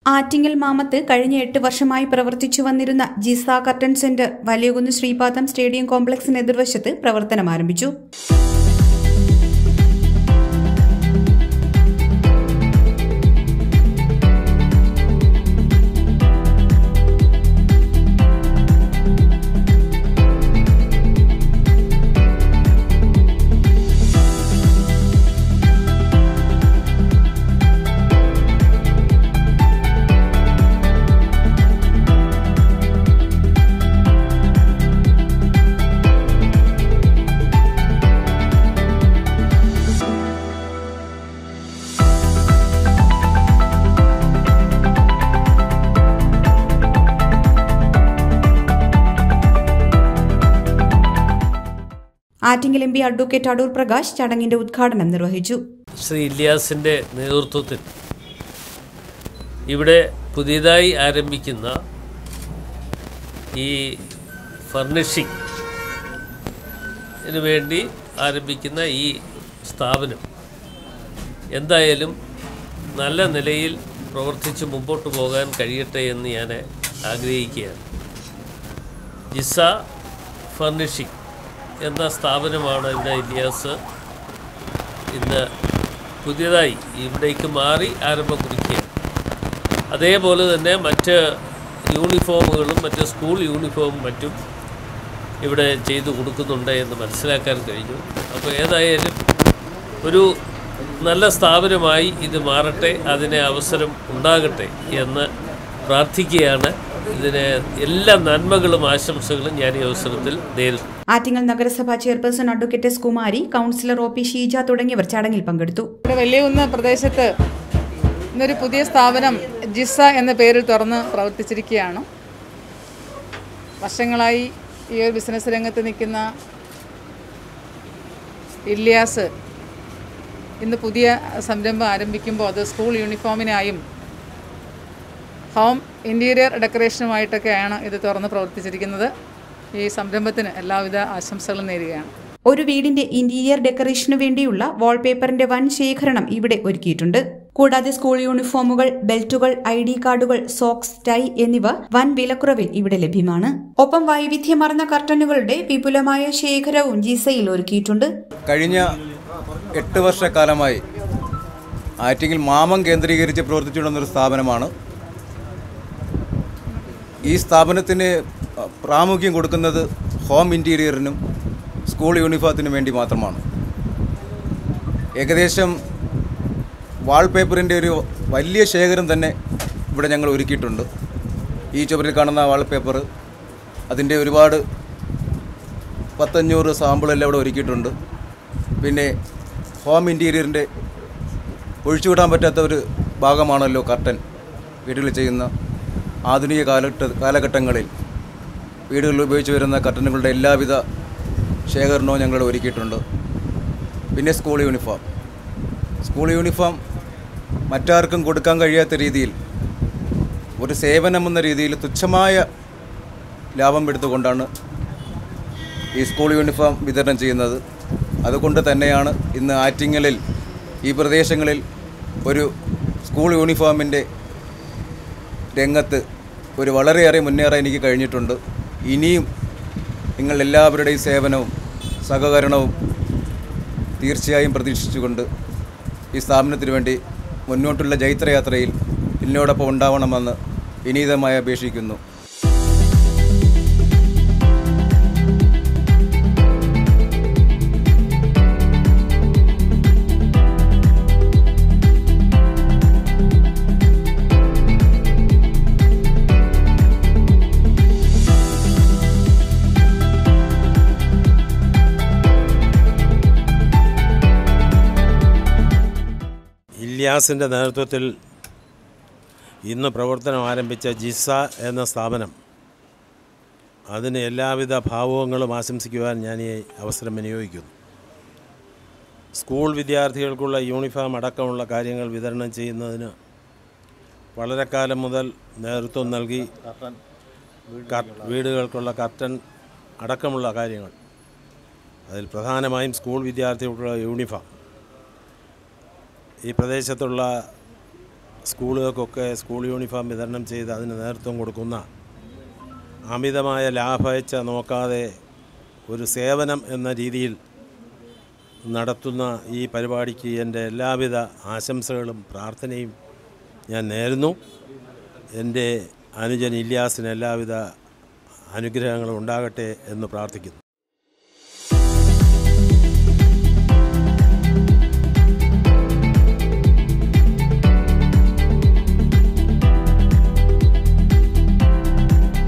Attingal mammoth കഴിഞ്ഞ എട്ട് വർഷമായി പ്രവർത്തിച്ചു വന്നിരുന്ന Jisa curtain centre Valiyakunnu Sreepadam stadium കോംപ്ലക്സിന് എതിർവശത്ത് പ്രവർത്തനം ആരംഭിച്ചു Attingal M P advocate Adoor Prakash ചടങ്ങിന്റെ ഉദ്ഘാടനം നിർവഹിച്ചു ശ്രീ ഇല്യാസിൻ്റെ നേതൃത്വത്തിൽ ഇവിടെ പുതിയതായി ആരംഭിക്കുന്ന ഈ ഫർണിഷിംഗ് വേണ്ടി ആരംഭിക്കുന്ന ഈ സ്ഥാപനം എന്തായാലും നല്ല നിലയിൽ പ്രവർത്തിച്ച് മുമ്പോട്ട് പോകാൻ കഴിയട്ടെ എന്ന് ഞാൻ ആഗ്രഹിക്കുകയാണ് ജിസ ഫർണിഷിംഗ് എന്ന സ്ഥാപനമാണ് ഇവിടെ ഇലിയാസ് ഇന്ന് പുതിയതായി ഇവിടേക്ക് മാറി ആരംഭം കുറിക്കുകയാണ് അതേപോലെ തന്നെ മറ്റ് യൂണിഫോമുകളും മറ്റ് സ്കൂൾ യൂണിഫോമും മറ്റും ഇവിടെ ചെയ്തു കൊടുക്കുന്നുണ്ട് എന്ന് മനസ്സിലാക്കാൻ കഴിഞ്ഞു അപ്പോൾ ഏതായാലും ഒരു നല്ല സ്ഥാപനമായി ഇത് മാറട്ടെ അതിന് അവസരം ഉണ്ടാകട്ടെ എന്ന് പ്രാർത്ഥിക്കുകയാണ് ഇതിന് എല്ലാ നന്മകളും ആശംസകളും ഞാൻ ഈ അവസരത്തിൽ നേരിടുന്നു ആറ്റിങ്ങൽ നഗരസഭാ chairperson advocate S Kumari councillor O P Sheeja തുടങ്ങിയവർ ചടങ്ങിൽ പങ്കെടുത്തു ഇവിടെ വലിയകുന്ന് പ്രദേശത്ത് ഇന്നൊരു പുതിയ സ്ഥാപനം ജിസ എന്ന പേരിൽ തുറന്ന് പ്രവർത്തിച്ചിരിക്കുകയാണ് വർഷങ്ങളായി ഈ ഒരു ബിസിനസ് രംഗത്ത് നിൽക്കുന്ന ഇല്യാസ് ഇന്ന് പുതിയ സംരംഭം ആരംഭിക്കുമ്പോൾ അത് സ്കൂൾ യൂണിഫോമിനായും ഹോം ഇൻറ്റീരിയർ ഡെക്കറേഷനുമായിട്ടൊക്കെയാണ് ഇത് തുറന്ന് പ്രവർത്തിച്ചിരിക്കുന്നത് ഈ സംരംഭത്തിന് എല്ലാവിധ ആശംസകളും നേരുകയാണ് ഒരു വീടിന്റെ ഇന്റീരിയർ ഡെക്കറേഷനു വേണ്ടിയുള്ള വാൾപേപ്പറിന്റെ വൻ ശേഖരണം ഇവിടെ ഒരുക്കിയിട്ടുണ്ട് കൂടാതെ സ്കൂൾ യൂണിഫോമുകൾ ബെൽറ്റുകൾ ഐ ഡി കാർഡുകൾ സോക്സ് ടൈ എന്നിവ വൻ വിലക്കുറവിൽ ഇവിടെ ലഭ്യമാണ് ഒപ്പം വൈവിധ്യമാർന്ന കർട്ടനുകളുടെ വിപുലമായ ശേഖരവും ജിസയിൽ ഒരുക്കിയിട്ടുണ്ട് കഴിഞ്ഞ എട്ട് വർഷക്കാലമായി ആറ്റിങ്ങിൽ മാമം കേന്ദ്രീകരിച്ച് പ്രവർത്തിച്ചുകൊണ്ടിരുന്നൊരു സ്ഥാപനമാണ് ഈ സ്ഥാപനത്തിന് പ്രാമുഖ്യം കൊടുക്കുന്നത് ഹോം ഇൻറ്റീരിയറിനും സ്കൂൾ യൂണിഫോമത്തിനും വേണ്ടി മാത്രമാണ് ഏകദേശം വാൾപേപ്പറിൻ്റെ ഒരു വലിയ ശേഖരം തന്നെ ഇവിടെ ഞങ്ങൾ ഒരുക്കിയിട്ടുണ്ട് ഈ ചുവരിൽ കാണുന്ന വാൾപേപ്പർ അതിൻ്റെ ഒരുപാട് പത്തഞ്ഞൂറ് സാമ്പിളെല്ലാം ഇവിടെ ഒരുക്കിയിട്ടുണ്ട് പിന്നെ ഹോം ഇൻറ്റീരിയറിൻ്റെ ഒഴിച്ചുവിടാൻ പറ്റാത്ത ഒരു ഭാഗമാണല്ലോ കർട്ടൻ വീടുകളിൽ ചെയ്യുന്ന ആധുനിക കാലഘട്ട കാലഘട്ടങ്ങളിൽ വീടുകളിൽ ഉപയോഗിച്ച് വരുന്ന കർട്ടനുകളുടെ എല്ലാവിധ ശേഖരണവും ഞങ്ങൾ ഒരുക്കിയിട്ടുണ്ട് പിന്നെ സ്കൂൾ യൂണിഫോം സ്കൂൾ യൂണിഫോം മറ്റാർക്കും കൊടുക്കാൻ കഴിയാത്ത രീതിയിൽ ഒരു സേവനം എന്ന രീതിയിൽ തുച്ഛമായ ലാഭം എടുത്തുകൊണ്ടാണ് ഈ സ്കൂൾ യൂണിഫോം വിതരണം ചെയ്യുന്നത് അതുകൊണ്ട് തന്നെയാണ് ഇന്ന് ആറ്റിങ്ങലിൽ ഈ പ്രദേശങ്ങളിൽ ഒരു സ്കൂൾ യൂണിഫോമിൻ്റെ രംഗത്ത് ഒരു വളരെയേറെ മുന്നേറാൻ എനിക്ക് കഴിഞ്ഞിട്ടുണ്ട് ഇനിയും നിങ്ങൾ എല്ലാവരുടെയും സേവനവും സഹകരണവും തീർച്ചയായും പ്രതീക്ഷിച്ചുകൊണ്ട് ഈ സ്ഥാപനത്തിന് വേണ്ടി മുന്നോട്ടുള്ള ജൈത്രയാത്രയിൽ എന്നോടൊപ്പം ഉണ്ടാവണമെന്ന് വിനീതമായി അപേക്ഷിക്കുന്നു ഇല്യാസിൻ്റെ നേതൃത്വത്തിൽ ഇന്ന് പ്രവർത്തനം ആരംഭിച്ച ജിസ എന്ന സ്ഥാപനം അതിന് എല്ലാവിധ ഭാവുകങ്ങളും ആശംസിക്കുവാൻ ഞാൻ ഈ അവസരം വിനിയോഗിക്കുന്നു സ്കൂൾ വിദ്യാർത്ഥികൾക്കുള്ള യൂണിഫോം അടക്കമുള്ള കാര്യങ്ങൾ വിതരണം ചെയ്യുന്നതിന് വളരെ കാലം മുതൽ നേതൃത്വം നൽകി കർ- വീടുകൾക്കുള്ള കർട്ടൻ അടക്കമുള്ള കാര്യങ്ങൾ അതിൽ പ്രധാനമായും സ്കൂൾ വിദ്യാർത്ഥികൾക്കുള്ള യൂണിഫോം ഈ പ്രദേശത്തുള്ള സ്കൂളുകൾക്കൊക്കെ സ്കൂൾ യൂണിഫോം വിതരണം ചെയ്ത് അതിന് നേതൃത്വം കൊടുക്കുന്ന അമിതമായ ലാഭേച്ഛ നോക്കാതെ ഒരു സേവനം എന്ന രീതിയിൽ നടത്തുന്ന ഈ പരിപാടിക്ക് എൻ്റെ എല്ലാവിധ ആശംസകളും പ്രാർത്ഥനയും ഞാൻ നേരുന്നു എൻ്റെ അനുജൻ ഇല്യാസിന് എല്ലാവിധ അനുഗ്രഹങ്ങളും ഉണ്ടാകട്ടെ എന്ന് പ്രാർത്ഥിക്കുന്നു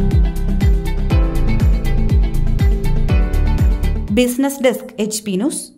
business desk H P news